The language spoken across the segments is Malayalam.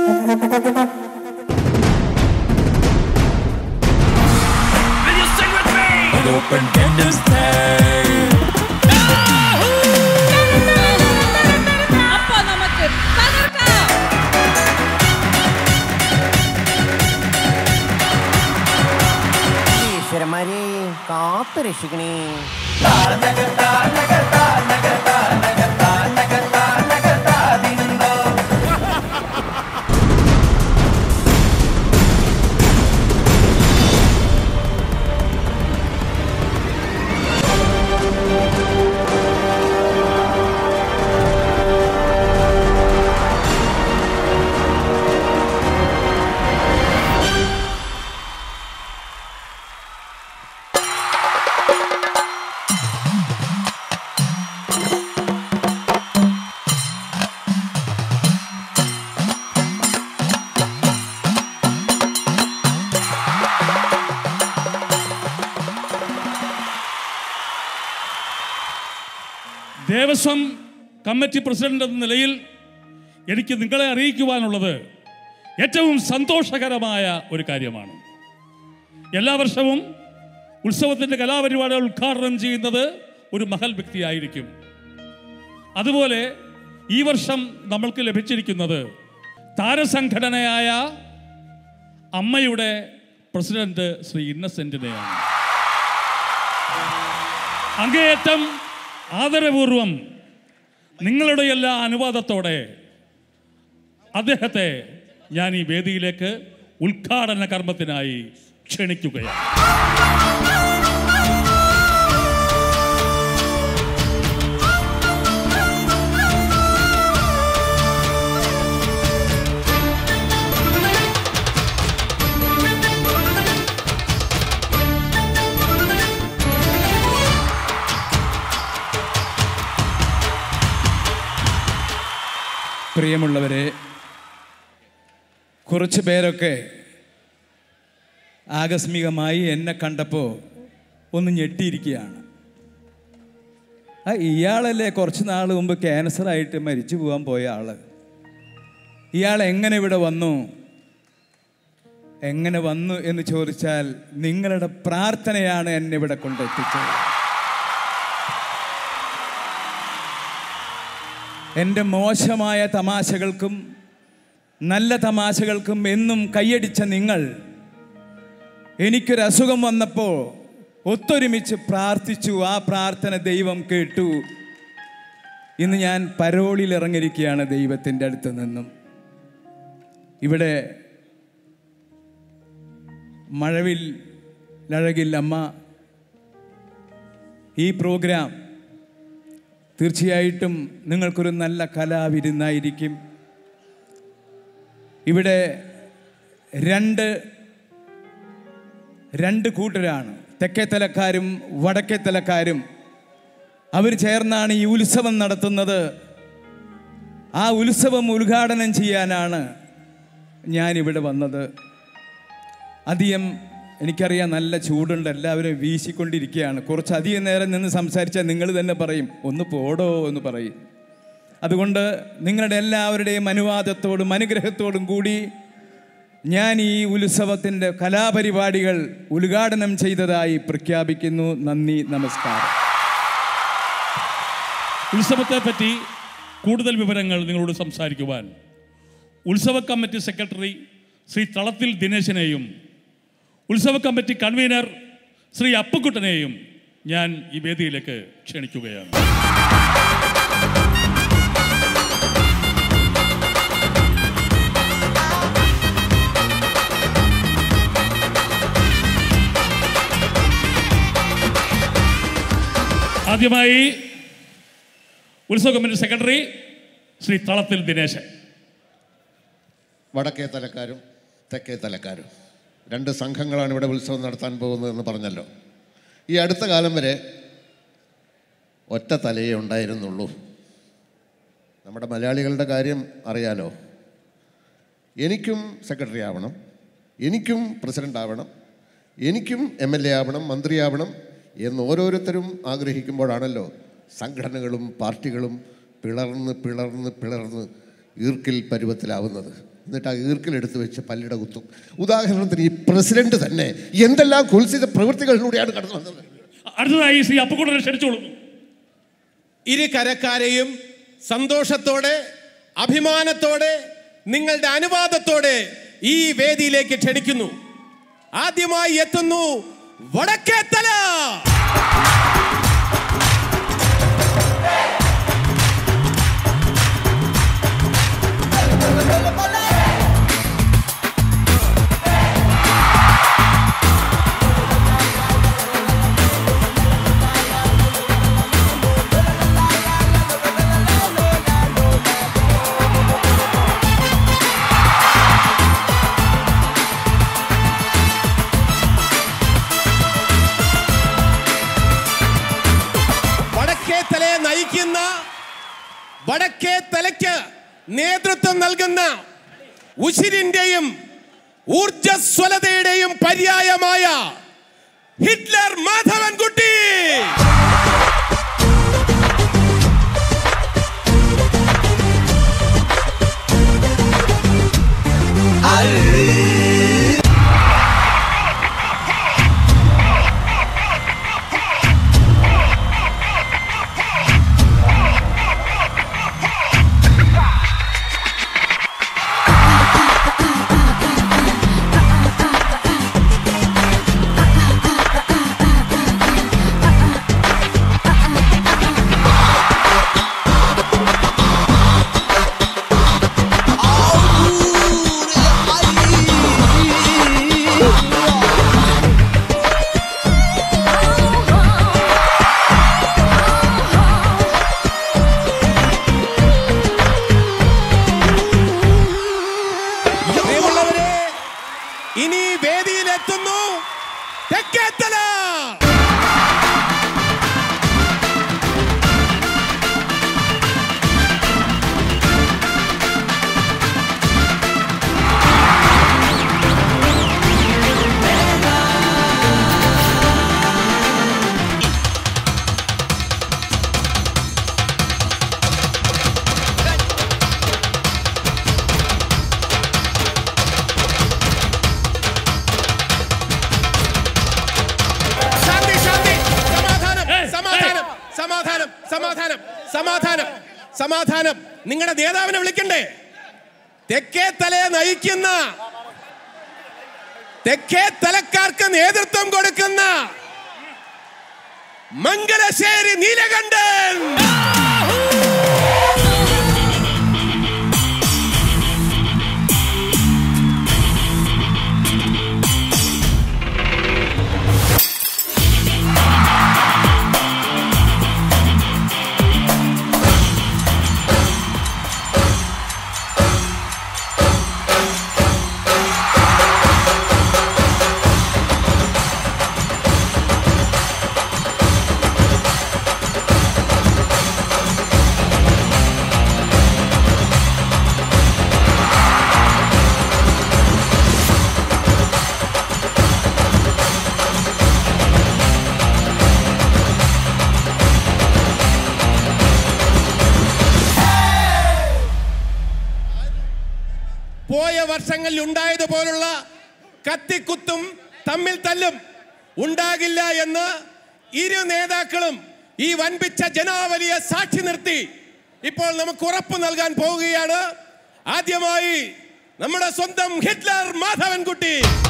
Will you sing with me? An open ended stay. അപ്പൊ നമുക്ക് തകർക്കാം ഈശ്വരന്മാരെ കാത്തു രക്ഷിക്കണേ ദേവസ്വം കമ്മിറ്റി പ്രസിഡന്റ് എന്ന നിലയിൽ എനിക്ക് നിങ്ങളെ അറിയിക്കുവാനുള്ളത് ഏറ്റവും സന്തോഷകരമായ ഒരു കാര്യമാണ് എല്ലാ വർഷവും ഉത്സവത്തിൻ്റെ കലാപരിപാടികൾ ഉദ്ഘാടനം ചെയ്യുന്നത് ഒരു മഹൽ വ്യക്തിയായിരിക്കും അതുപോലെ ഈ വർഷം നമ്മൾക്ക് ലഭിച്ചിരിക്കുന്നത് താരസംഘടനയായ അമ്മയുടെ പ്രസിഡന്റ് ശ്രീ ഇന്നസെന്റിനെയാണ് അങ്ങേയറ്റം ആദരപൂർവം നിങ്ങളുടെ എല്ലാ അനുവാദത്തോടെ അദ്ദേഹത്തെ ഞാൻ ഈ വേദിയിലേക്ക് ഉദ്ഘാടന കർമ്മത്തിനായി ക്ഷണിക്കുകയാണ് പ്രിയമുള്ളവരെ കുറച്ച് പേരൊക്കെ ആകസ്മികമായി എന്നെ കണ്ടപ്പോൾ ഒന്ന് ഞെട്ടിയിരിക്കുകയാണ് ആ ഇയാളല്ലേ കുറച്ച് നാൾ മുമ്പ് ക്യാൻസറായിട്ട് മരിച്ചു പോകാൻ പോയ ആള് ഇയാൾ എങ്ങനെ ഇവിടെ വന്നു എങ്ങനെ വന്നു എന്ന് ചോദിച്ചാൽ നിങ്ങളുടെ പ്രാർത്ഥനയാണ് എന്നെ ഇവിടെ കൊണ്ടെത്തിച്ചത് എൻ്റെ മോശമായ തമാശകൾക്കും നല്ല തമാശകൾക്കും എന്നും കൈയടിച്ച നിങ്ങൾ എനിക്കൊരു അസുഖം വന്നപ്പോൾ ഒത്തൊരുമിച്ച് പ്രാർത്ഥിച്ചു ആ പ്രാർത്ഥന ദൈവം കേട്ടു ഇന്ന് ഞാൻ പരോളിൽ ഇറങ്ങിയിരിക്കുകയാണ് ദൈവത്തിൻ്റെ അടുത്ത് നിന്നും ഇവിടെ മഴവിൽ ലഴകിൽ അമ്മ ഈ പ്രോഗ്രാം തീർച്ചയായിട്ടും നിങ്ങൾക്കൊരു നല്ല കലാവിരുന്നായിരിക്കും ഇവിടെ രണ്ട് രണ്ട് കൂട്ടരാണ് തെക്കേത്തലക്കാരും വടക്കേത്തലക്കാരും അവർ ചേർന്നാണ് ഈ ഉത്സവം നടത്തുന്നത് ആ ഉത്സവം ഉദ്ഘാടനം ചെയ്യാനാണ് ഞാനിവിടെ വന്നത് അധികം എനിക്കറിയാം നല്ല ചൂടുണ്ട് എല്ലാവരും വീശിക്കൊണ്ടിരിക്കുകയാണ് കുറച്ച് അധികം നേരം നിന്ന് സംസാരിച്ചാൽ നിങ്ങൾ തന്നെ പറയും ഒന്ന് പോടോ എന്ന് പറയും അതുകൊണ്ട് നിങ്ങളുടെ എല്ലാവരുടെയും അനുവാദത്തോടും അനുഗ്രഹത്തോടും കൂടി ഞാൻ ഈ ഉത്സവത്തിൻ്റെ കലാപരിപാടികൾ ഉദ്ഘാടനം ചെയ്തതായി പ്രഖ്യാപിക്കുന്നു നന്ദി നമസ്കാരം ഉത്സവത്തെ പറ്റി കൂടുതൽ വിവരങ്ങൾ നിങ്ങളോട് സംസാരിക്കുവാൻ ഉത്സവ കമ്മിറ്റി സെക്രട്ടറി ശ്രീ തളത്തിൽ ദിനേശനെയും ഉത്സവ കമ്മിറ്റി കൺവീനർ ശ്രീ അപ്പുക്കുട്ടനെയും ഞാൻ ഈ വേദിയിലേക്ക് ക്ഷണിക്കുകയാണ് ആദ്യമായി ഉത്സവ കമ്മിറ്റി സെക്രട്ടറി ശ്രീ തളത്തിൽ ദിനേശൻ വടക്കേ തലക്കാരും തെക്കേ തലക്കാരും രണ്ട് സംഘങ്ങളാണ് ഇവിടെ ഉത്സവം നടത്താൻ പോകുന്നതെന്ന് പറഞ്ഞല്ലോ ഈ അടുത്ത കാലം വരെ ഒറ്റ തലയേ ഉണ്ടായിരുന്നുള്ളൂ നമ്മുടെ മലയാളികളുടെ കാര്യം അറിയാലോ എനിക്കും സെക്രട്ടറി ആവണം എനിക്കും പ്രസിഡൻ്റ് ആവണം എനിക്കും എം എൽ എ ആവണം മന്ത്രിയാവണം എന്ന് ഓരോരുത്തരും ആഗ്രഹിക്കുമ്പോഴാണല്ലോ സംഘടനകളും പാർട്ടികളും പിളർന്ന് പിളർന്ന് പിളർന്ന് ഈർക്കിൽ പരുവത്തിലാവുന്നത് എന്നിട്ട് ആ ഈർക്കിലെടുത്ത് വെച്ച് പല്ലിട കുത്തും ഉദാഹരണത്തിന് ഈ പ്രസിഡന്റ് തന്നെ എന്തെല്ലാം കുൽസിത പ്രവൃത്തികളിലൂടെയാണ് കടന്നു വന്നത് അടുത്തതായി ശ്രീ അപ്പുക്കുട്ടനെ ക്ഷണിച്ചോളുന്നു ഇരു കരക്കാരെയും സന്തോഷത്തോടെ അഭിമാനത്തോടെ നിങ്ങളുടെ അനുവാദത്തോടെ ഈ വേദിയിലേക്ക് ക്ഷണിക്കുന്നു ആദ്യമായി എത്തുന്നു വടക്കേത്തല വടക്കേത്തലയെ നയിക്കുന്ന വടക്കേ തലയ്ക്ക് നേതൃത്വം നൽകുന്ന ഉശിരിന്റെയും ഊർജസ്വലതയുടെയും പര്യായമായ ഹിറ്റ്ലർ മാധവൻകുട്ടി പ്രിയമുള്ളവരെ ഇനി വേദിയിലെത്തുന്നു തെക്കേത്തല ശാന്തി ശാന്തി സമാധാനം ഏയ്, സമാധാനം സമാധാനം സമാധാനം സമാധാനം സമാധാനം നിങ്ങളുടെ നേതാവിനെ വിളിക്കണ്ടേ തെക്കേ തലയെ നയിക്കുന്ന തെക്കേ തലക്കാർക്ക് നേതൃത്വം കൊടുക്കുന്ന മംഗലശ്ശേരി നീലകണ്ഠൻ പോയ വർഷങ്ങളിൽ ഉണ്ടായതുപോലുള്ള കത്തിക്കുത്തും തമ്മിൽ തല്ലും ഉണ്ടാകില്ല എന്ന് ഇരു നേതാക്കളും ഈ വൻപിച്ച ജനാവലിയെ സാക്ഷി നിർത്തി ഇപ്പോൾ നമുക്ക് ഉറപ്പ് നൽകാൻ പോവുകയാണ് ആദ്യമായി നമ്മുടെ സ്വന്തം ഹിറ്റ്ലർ മാധവൻകുട്ടി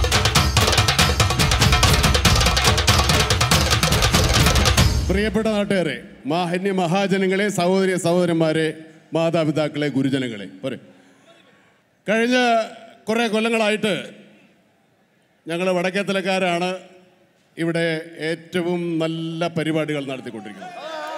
പ്രിയപ്പെട്ട നാട്ടുകാരെ മാഹന്യ മഹാജനങ്ങളെ സഹോദരി സഹോദരന്മാരെ മാതാപിതാക്കളെ ഗുരുജനങ്ങളെ പോരെ കഴിഞ്ഞ കുറേ കൊല്ലങ്ങളായിട്ട് ഞങ്ങൾ വടക്കേത്തലക്കാരാണ് ഇവിടെ ഏറ്റവും നല്ല പരിപാടികൾ നടത്തിക്കൊണ്ടിരിക്കുന്നത്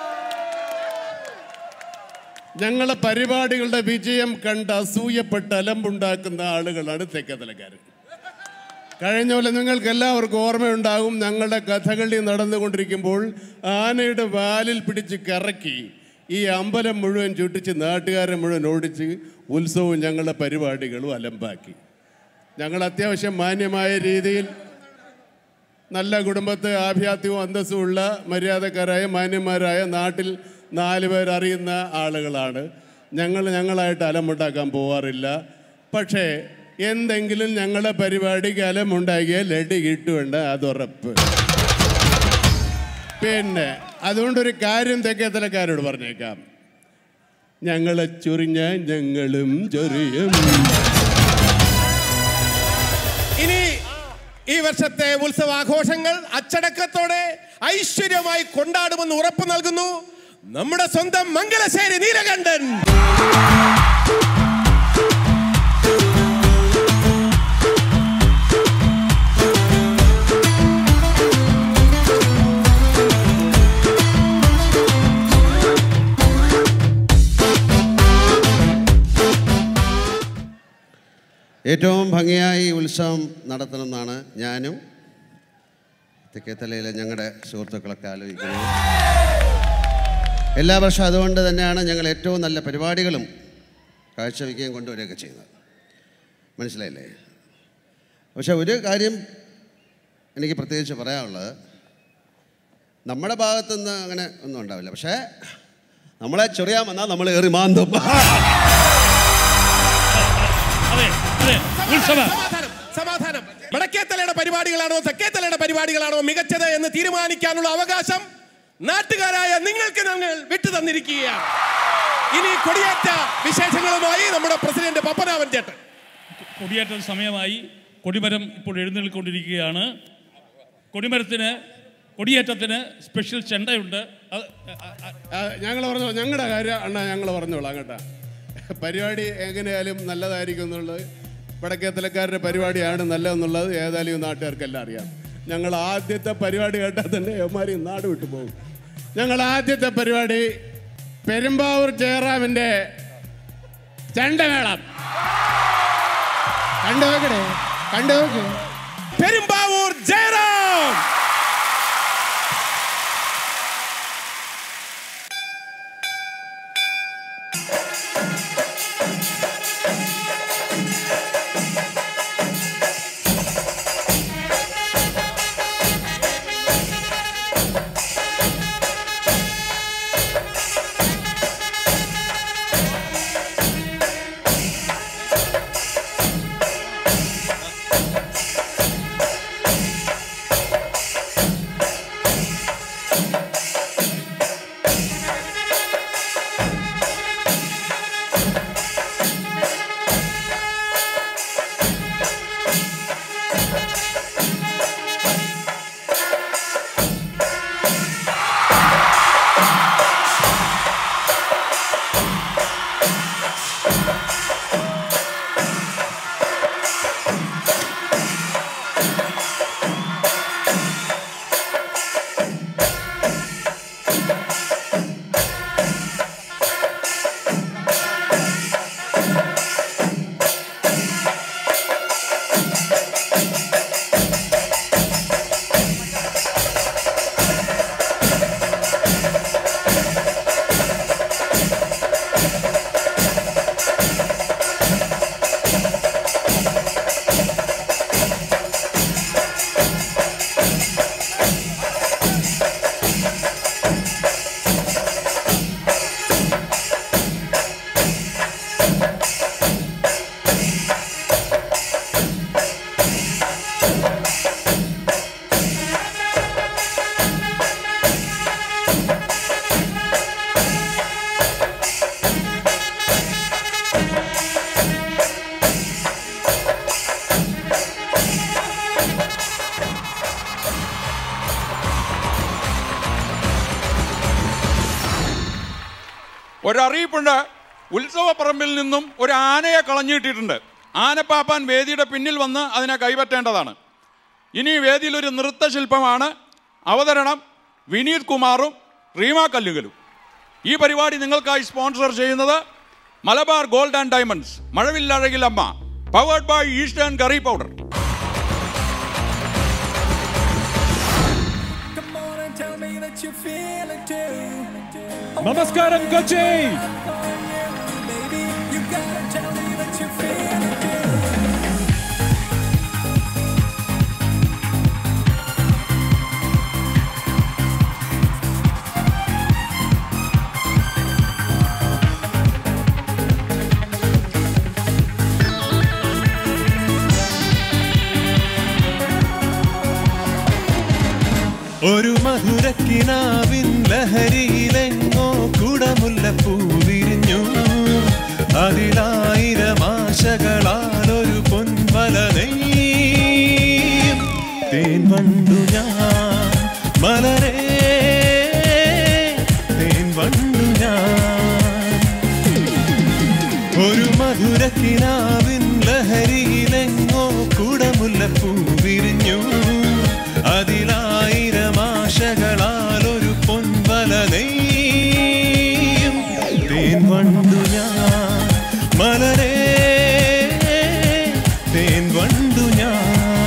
ഞങ്ങളെ പരിപാടികളുടെ വിജയം കണ്ട് അസൂയപ്പെട്ട് അലമ്പുണ്ടാക്കുന്ന ആളുകളാണ് തെക്കേത്തലക്കാർ കഴിഞ്ഞ പോലെ നിങ്ങൾക്ക് എല്ലാവർക്കും ഓർമ്മയുണ്ടാകും ഞങ്ങളുടെ കഥകളി നടന്നുകൊണ്ടിരിക്കുമ്പോൾ ആനയുടെ വാലിൽ പിടിച്ച് കറക്കി ഈ അമ്പലം മുഴുവൻ ചുട്ടിച്ച് നാട്ടുകാരെ മുഴുവൻ ഓടിച്ച് ഉത്സവവും ഞങ്ങളുടെ പരിപാടികളും അലമ്പാക്കി ഞങ്ങൾ അത്യാവശ്യം മാന്യമായ രീതിയിൽ നല്ല കുടുംബത്തെ ആഭ്യാത്യവും അന്തസ്സും ഉള്ള മര്യാദക്കാരായ മാന്യന്മാരായ നാട്ടിൽ നാല് പേർ അറിയുന്ന ആളുകളാണ് ഞങ്ങൾ ഞങ്ങളായിട്ട് അലമുണ്ടാക്കാൻ പോവാറില്ല പക്ഷേ എന്തെങ്കിലും ഞങ്ങളെ പരിപാടിക്ക് അലമുണ്ടാക്കിയാൽ ലഡി കിട്ടുവേണ്ട അതുറപ്പ് പിന്നെ അതുകൊണ്ടൊരു കാര്യം തെക്കേത്തലക്കാരോട് പറഞ്ഞേക്കാം ഞങ്ങളെ ചൊറിഞ്ഞ ഞങ്ങളും ചൊറിയും ഇനി ഈ വർഷത്തെ ഉത്സവാഘോഷങ്ങൾ അച്ചടക്കത്തോടെ ഐശ്വര്യമായി കൊണ്ടാടുമെന്ന് ഉറപ്പു നൽകുന്നു നമ്മുടെ സ്വന്തം മംഗലശ്ശേരി നീലകണ്ഠൻ ഏറ്റവും ഭംഗിയായി ഈ ഉത്സവം നടത്തണമെന്നാണ് ഞാനും തെക്കേത്തലയിലെ ഞങ്ങളുടെ സുഹൃത്തുക്കളൊക്കെ ആലോചിക്കുന്നത് എല്ലാ വർഷവും അതുകൊണ്ട് തന്നെയാണ് ഞങ്ങൾ ഏറ്റവും നല്ല പരിപാടികളും കാഴ്ചവെക്കുകയും കൊണ്ടുവരികയൊക്കെ ചെയ്യുന്നത് മനസ്സിലായില്ലേ പക്ഷെ ഒരു കാര്യം എനിക്ക് പ്രത്യേകിച്ച് പറയാനുള്ളത് നമ്മുടെ ഭാഗത്തുനിന്ന് അങ്ങനെ ഒന്നും ഉണ്ടാവില്ല പക്ഷേ നമ്മളെ ചൊറിയാൻ വന്നാൽ നമ്മൾ ഏറി മാന്തും അതെ അതെ ഉത്സവ സമാധാനം സമാധാനം വടക്കേത്തലയുടെ പരിപാടികളാണോ തെക്കേത്തലയുടെ പരിപാടികളാണോ മികച്ചത് എന്ന് തീരുമാനിക്കാനുള്ള അവകാശം നാട്ടുകാരായ നിങ്ങൾക്ക് ഞങ്ങൾ വിട്ടു തന്നിരിക്കുകയാണ് ഇനി കൊടിയേറ്റ വിശേഷങ്ങളുമായി നമ്മുടെ പ്രസിഡന്റ് പപ്പനാവൻ ചേട്ടൻ കൊടിയേറ്റ സമയമായി കൊടിമരം ഇപ്പോൾ എഴുന്നള്ളിക്കൊണ്ടിരിക്കുകയാണ് കൊടിമരത്തിന് കൊടിയേറ്റത്തിന് സ്പെഷ്യൽ ചെണ്ടയുണ്ട് അത് ഞങ്ങൾ പറഞ്ഞു ഞങ്ങളുടെ കാര്യം അണ്ണാ ഞങ്ങൾ പറഞ്ഞോളാം കേട്ടാ പരിപാടി എങ്ങനെയായാലും നല്ലതായിരിക്കും എന്നുള്ളത് വടക്കേത്തലക്കാരുടെ പരിപാടിയാണ് നല്ലതെന്നുള്ളത് ഏതായാലും ഈ നാട്ടുകാർക്കെല്ലാം അറിയാം ഞങ്ങൾ ആദ്യത്തെ പരിപാടി കേട്ടാൽ തന്നെ എമാരി നാട് വിട്ടു പോകും ഞങ്ങൾ ആദ്യത്തെ പരിപാടി പെരുമ്പാവൂർ ജയറാമിൻ്റെ ചെണ്ടമേളം കണ്ടു നോക്കണേ കണ്ടു നോക്ക് പെരുമ്പാവൂർ ജയറാം ഒരറിയിപ്പുണ്ട് ഉത്സവപ്പറമ്പിൽ നിന്നും ഒരു ആനയെ കളഞ്ഞിട്ടിട്ടുണ്ട് ആനപ്പാപ്പാൻ വേദിയുടെ പിന്നിൽ വന്ന് അതിനെ കൈപ്പറ്റേണ്ടതാണ് ഇനി വേദിയിൽ ഒരു നൃത്തശില്പമാണ് അവതരണം വിനീത് കുമാറും റീമ കല്ലുകലും ഈ പരിപാടി നിങ്ങൾക്കായി സ്പോൺസർ ചെയ്യുന്നത് മലബാർ ഗോൾഡ് ആൻഡ് ഡയമണ്ട്സ് മഴവില്ലഴകിൽ അമ്മ powered by Eastern curry powder നമസ്കാരം കൊച്ചി ഒരു മധുരക്കിനാവിൻ ലഹരിയിലെങ്ങോ കുടമുല്ലപ്പൂ വിരിഞ്ഞു അതിലായിരം ആശകളാൽ ഒരു പൊൻവല നെയ്യും തേൻ വണ്ടു ഞാൻ മലരേ തേൻ വണ്ടു ഞാൻ ഒരു മധുരക്കിനാവിൻ ലഹരിയിലെങ്ങോ കുടമുല്ലപ്പൂ വിരിഞ്ഞു അതിലായിരം ആശകളാൽ ഒരു പൊൻവല നെയ്യും തേൻ വണ്ടു ഞാൻ മലരേ തേൻ വണ്ടു ഞാൻ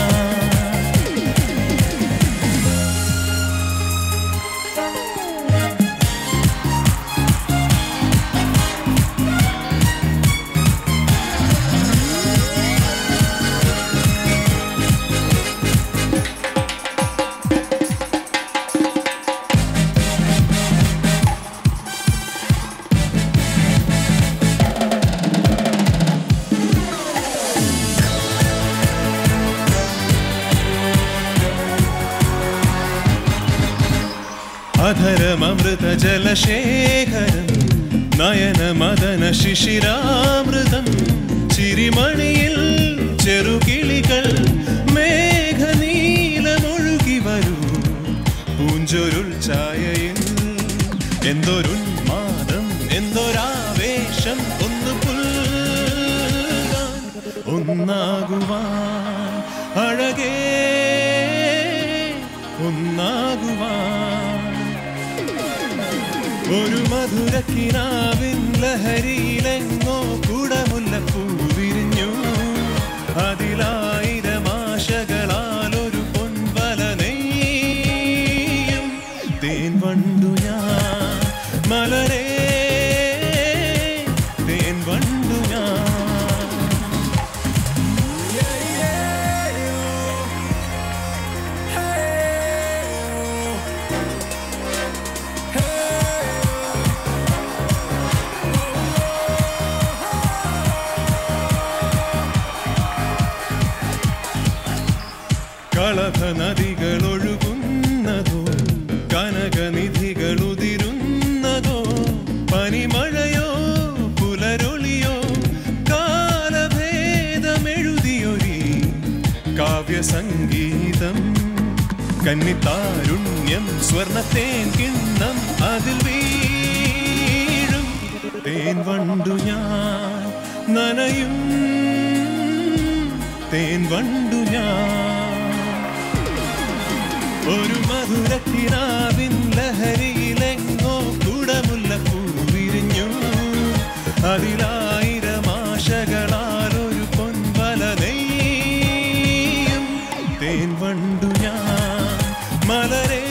അധരമൃത ജലശേഖരം നയനമദന ശിശിരാമൃതം ചിരിമണിയിൽ ചെറുകിളികൾ മേഘനീലമൊഴുകി വരൂ പൂഞ്ചൊരുൾ ഛായയിൽ എന്തൊരുന്മാദം എന്തൊരാവേശം ഒന്ന് പുൽകാൻ ഒന്നാകുവാൻ അഴകേ ഒന്നാകുവാൻ ഒരു മധുരക്കിനാവിൻ ലഹരിയിലെങ്ങോ കുടമുല്ലപ്പൂ വിരിഞ്ഞു അതിലായിരം ആശകളാൽ ഒരു പൊൻവല നെയ്യും തേൻ വണ്ടു ഞാൻ മലരേ തേൻ വണ്ടു ഞാൻ കളഭ നദികൾ ഒഴുകുന്നതോ കനകനിധികൾ ഉതിരുന്നതോ പനിമഴയോ പുലരൊളിയോ കാലഭേദമെഴുതിയൊരി കാവ്യസംഗീതം കന്നിത്താരുണ്യം സ്വർണത്തേൻ കിണ്ണം അതിൽ വീഴും തേൻ വണ്ടു ഞാൻ നനയും തേൻ വണ്ടു ഞാൻ ഒരു മധുരക്കിനാവിൻ ലഹരിയിലെങ്ങോ കുടമുല്ലപ്പൂ വിരിഞ്ഞു അതിലായിരം ആശകളാൽ ഒരു പൊൻവല നെയ്യും തേൻ വണ്ടു ഞാൻ മലരേ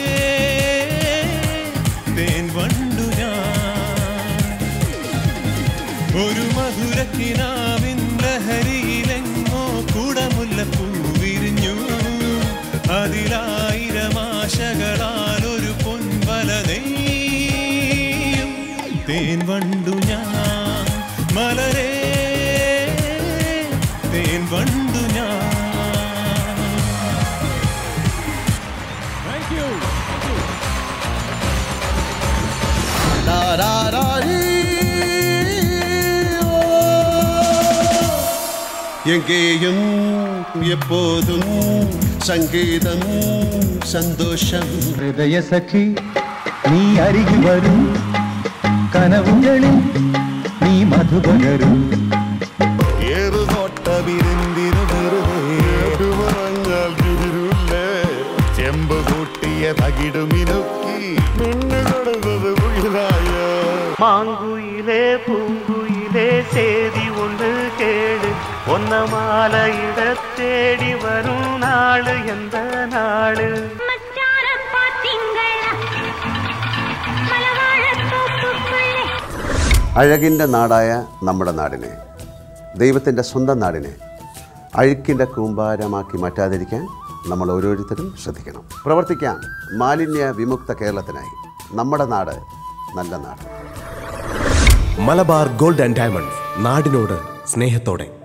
തേൻ വണ്ടു ഞാൻ ഒരു മധുരക്കിനാവിൻ ലഹരിയിലെങ്ങോ കുടമുല്ലപ്പൂ വിരിഞ്ഞു അതിലായിരം ആശകളാൽ ഒരു പൊൻവല നെയ്യും തേൻ വണ്ടു ഞാൻ മലരേ തേൻ വണ്ടു ഞാൻ താങ്ക് യു எங்கேயும் எப்போதும் சங்கீதம் சந்தோஷம் ഹൃദയ സഖി നീ അരികി വരൂ കനവുകളിൽ നീ മധുപകരും ഏറുനോട്ട വിരുന്നിനു വെറുതെ ചെമ്പ് കൂട്ടിയ തകിടുമിനുക്കി മിന്നു കൊടുത്തത് മുകിലായ மாங்குயிலே பூங்குயிலே சேதி ஒன்று கேளு ஒன்ன மாலையிட தேடி வரும் நாளு எந்த நாளு അഴകിൻ്റെ നാടായ നമ്മുടെ നാടിനെ ദൈവത്തിൻ്റെ സ്വന്തം നാടിനെ അഴുക്കിൻ്റെ കൂമ്പാരമാക്കി മാറ്റാതിരിക്കാൻ നമ്മൾ ഓരോരുത്തരും ശ്രദ്ധിക്കണം പ്രവർത്തിക്കാം മാലിന്യ വിമുക്ത കേരളത്തിനായി നമ്മുടെ നാട് നല്ല നാട് മലബാർ ഗോൾഡ് ആൻഡ് ഡയമണ്ട്സ് നാടിനോട് സ്നേഹത്തോടെ